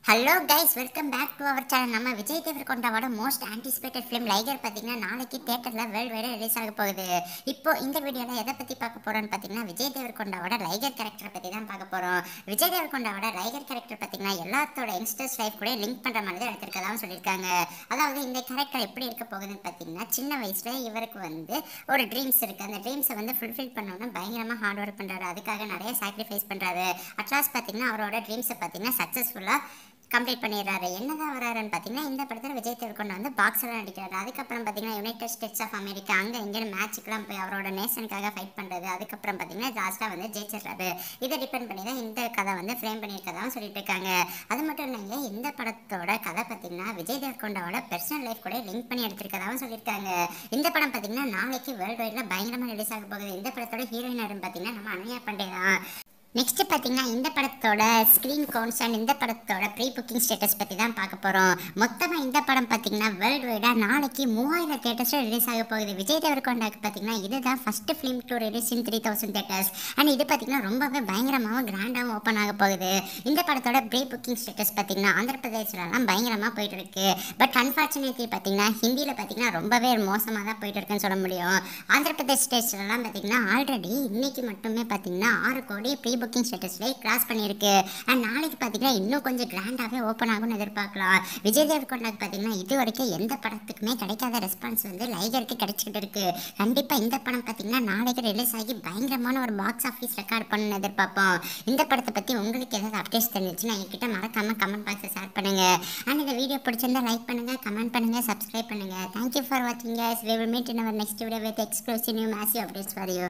hello guys welcome back to our channel நம்ம விஜய் தேவர்கொண்டாவோட most anticipated film Liger பார்த்தீங்கன்னா நாளைக்கு தேட்டரில் வேர்ல்டு வைடாக ரிலீஸ் ஆக போகுது இப்போ இந்த வீடியோவில் எதை பற்றி பார்க்க போகிறோம்னு பார்த்தீங்கன்னா விஜய் தேவர்கொண்டாவோட லைகர் கேரக்டரை பற்றி தான் பார்க்க போகிறோம் விஜய் தேவர்கொண்டாவோட லைகர் கேரக்டர் பார்த்தீங்கன்னா எல்லாத்தோட யங்ஸ்டர்ஸ் லைஃப் கூட லிங்க் பண்ணுற மாதிரி தான் எடுத்திருக்கதாகவும் சொல்லியிருக்காங்க அதாவது இந்த கேரக்டர் எப்படி இருக்க போகுதுன்னு பார்த்தீங்கன்னா சின்ன வயசில் இவருக்கு வந்து ஒரு ட்ரீம்ஸ் இருக்குது அந்த ட்ரீம்ஸை வந்து ஃபுல்ஃபில் பண்ணணும்னு பயங்கரமாக ஹார்ட் ஒர்க் பண்ணுறாரு அதுக்காக நிறைய சாக்ரிஃபைஸ் பண்ணுறாரு அட்லாஸ் பார்த்தீங்கன்னா அவரோட ட்ரீம்ஸை பார்த்தீங்கன்னா சக்ஸஸ்ஃபுல்லாக கம்ப்ளீட் பண்ணிடுறாரு என்னதான் வராருன்னு பார்த்தீங்கன்னா இந்த படத்தில் விஜய் தேவர்கொண்டா வந்து பாக்ஸராக நடிக்கிறாரு அதுக்கப்புறம் பார்த்தீங்கன்னா யுனைடெட் ஸ்டேட்ஸ் ஆஃப் அமெரிக்கா அங்கே இங்கேன்னு மேட்ச்சுக்கெலாம் போய் அவரோட நேஷனுக்காக ஃபைட் பண்ணுறது அதுக்கப்புறம் பார்த்தீங்கன்னா லாஸ்ட்டாக வந்து ஜெயிச்சிடுறாரு இதை டிபெண்ட் பண்ணி தான் இந்த கதை வந்து ஃப்ரேம் பண்ணியிருக்கதாகவும் சொல்லிட்டு இருக்காங்க அது மட்டும் இல்லைங்க இந்த படத்தோட கதை பார்த்தீங்கன்னா விஜய் தேவர்கொண்டாவோட பர்சனல் லைஃப் கூட லிங்க் பண்ணி எடுத்திருக்கதாகவும் சொல்லியிருக்காங்க இந்த படம் பார்த்தீங்கன்னா நாளைக்கு வேர்ல்டு வைடில் பயங்கரமாக ரிலீஸ் ஆக போகுது இந்த படத்தோட ஹீரோயின் யாருன்னு பார்த்தீங்கன்னா நம்ம அனன்யா பண்டே தான் நெக்ஸ்ட் பார்த்தீங்கன்னா இந்த படத்தோட ஸ்க்ரீன் கவுண்ட்ஸ் அண்ட் இந்த படத்தோட ப்ரீ புக்கிங் ஸ்டேட்டஸ் பற்றி தான் பார்க்க போகிறோம் மொத்தமாக இந்த படம் பார்த்தீங்கன்னா வேர்ல்டு வைடாக நாளைக்கு மூவாயிரம் தேட்டர்ஸில் ரிலீஸ் ஆக போகுது விஜய் தேவர்கொண்டாக்கு பார்த்தீங்கன்னா இதுதான் first film to release in three thousand theatres and இது பார்த்தீங்கன்னா ரொம்பவே பயங்கரமாகவும் கிராண்டாகவும் ஓப்பன் ஆக போகுது இந்த படத்தோட ப்ரீ புக்கிங் ஸ்டேட்டஸ் பார்த்தீங்கன்னா ஆந்திர பிரதேசிலலாம் பயங்கரமாக போயிட்டு இருக்கு பட் அன்ஃபார்ச்சுனேட்லி பார்த்தீங்கன்னா ஹிந்தியில் பார்த்தீங்கன்னா ரொம்பவே மோசமாக தான் போயிட்டு இருக்குன்னு சொல்ல முடியும் ஆந்திர பிரதேஷ் ஸ்டேட்ஸ்லாம் பார்த்தீங்கன்னா ஆல்ரெடி இன்னைக்கு மட்டுமே பார்த்தீங்கன்னா ஆறு கோடி ப்ரீ புக்கிங் ஸ்டேட்டஸ்லேயே கிராஸ் பண்ணியிருக்கு அண்ட் நாளைக்கு பார்த்தீங்கன்னா இன்னும் கொஞ்சம் கிராண்டாகவே ஓப்பன் ஆகும்னு எதிர்பார்க்கலாம் விஜய் தேவர்கொண்டாக்கு பார்த்தீங்கன்னா இது வரைக்கும் எந்த படத்துக்குமே கிடைக்காத ரெஸ்பான்ஸ் வந்து லைகருக்கு கிடைச்சிக்கிட்டு இருக்கு கண்டிப்பாக இந்த படம் பார்த்தீங்கன்னா நாளைக்கு ரிலீஸ் ஆகி பயங்கரமான ஒரு பாக்ஸ் ஆஃபீஸ் ரெக்கார்ட் பண்ணணும்னு எதிர்பார்ப்போம் இந்த படத்தை பற்றி உங்களுக்கு ஏதாவது அப்டேட்ஸ் தெரிஞ்சிச்சுன்னா என்கிட்ட மறக்காம கமெண்ட் பாக்ஸில் ஷேர் பண்ணுங்க அண்ட் இந்த வீடியோ பிடிச்சிருந்தா லைக் பண்ணுங்க கமெண்ட் பண்ணுங்க சப்ஸ்கிரைப் பண்ணுங்க தேங்க்யூ ஃபார் வாட்சிங் guys we will meet in our next video with exclusive new massive updates for you